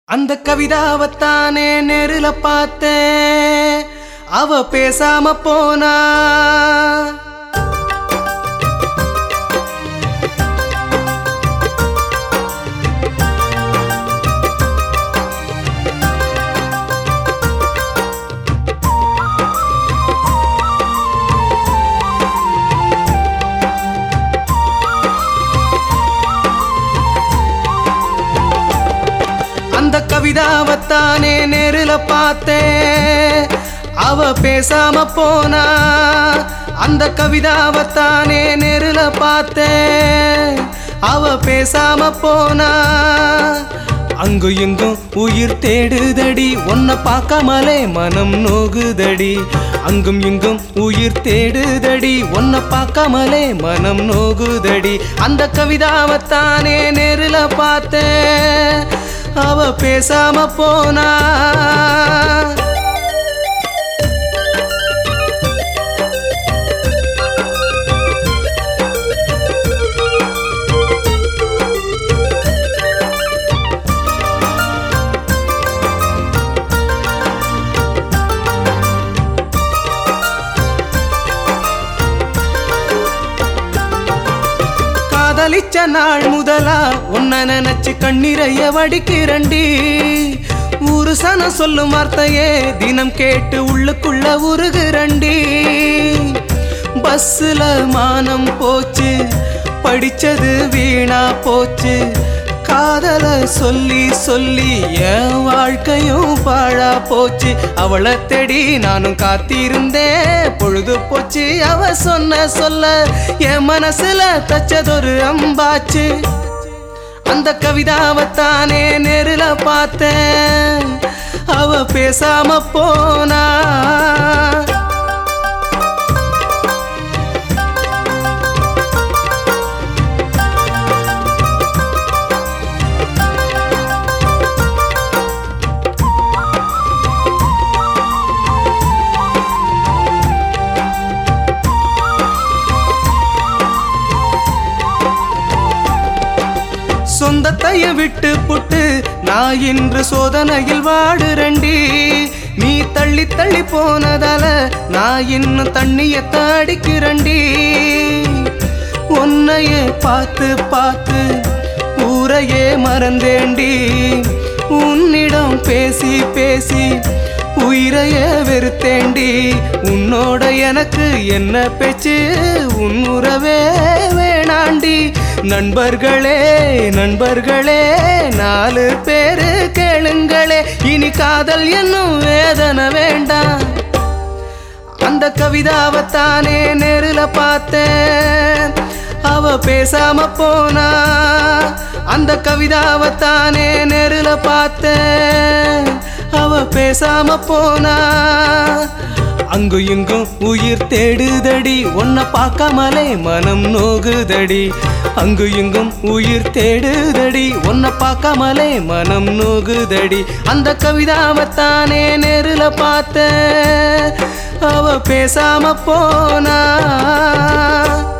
அந்த கவிதாவத்தானே நேருல பார்த்தேன் அவ பேசாம போனா அந்த கவிதாவத்தானே நேருல பார்த்தேன் அவ பேசாம போனா அந்த கவிதாவத்தானே நேருல பார்த்தேன் அவ பேசாம போனா அங்கு இங்கும் உயிர் தேடுதடி உன்னை பார்க்காமலே மனம் நோகுதடி அங்கும் இங்கும் உயிர் தேடுதடி உன்னை பார்க்காமலே மனம் நோகுதடி அந்த கவிதாவத்தானே நேருல பார்த்தேன் அவ பேசாம போனா காதலிச்ச நாள் முதலா உன்னை நினைச்சு கண்ணீரைய வடிக்கிறண்டி ஊரு சன சொல்லும் வார்த்தையே தினம் கேட்டு உள்ளுக்குள்ள உருகுறண்டி பஸ்ஸுல மானம் போச்சு படிச்சது வீணா போச்சு காதல சொல்லி சொல்லி என் வாழ்க்கையும் பாழா போச்சு அவளை தேடி நானும் காத்திருந்தேன் பொழுது போச்சு அவ சொன்ன சொல்ல என் மனசுல தச்சதொரு அம்பாச்சு அந்த கவிதாவத்தானே நேருல பார்த்தேன் அவ பேசாம போனா சொந்தத்தைய விட்டு புட்டு நான் இன்று சோதனையில் வாடுறண்டி நீ தள்ளி தள்ளி போனதால நான் இன்னும் தண்ணிய தாடிக்கிறண்டி உன்னைய பார்த்து பார்த்து ஊரையே மறந்தேண்டி உன்னிடம் பேசி பேசி உயிரைய வெறுத்தேண்டி உன்னோட எனக்கு என்ன பேச்சு உன் உறவே வேணாண்டி நண்பர்களே நண்பர்களே நாலு பேரு கேளுங்களே இனி காதல் என்னும் வேதனை வேண்டாம் அந்த கவிதாவத்தானே நேருல பார்த்தேன் அவ பேசாம போனா அந்த கவிதாவத்தானே நேருல பார்த்தேன் அவ பேசாம போனா அங்கு இங்கும் உயிர் தேடுதடி உன்னை பார்க்காமலே மனம் நோகுதடி அங்கு இங்கும் உயிர் தேடுதடி உன்னை பார்க்காமலே மனம் நோகுதடி அந்த கவிதாவத்தானே நேருல பார்த்தேன் அவ பேசாம போனா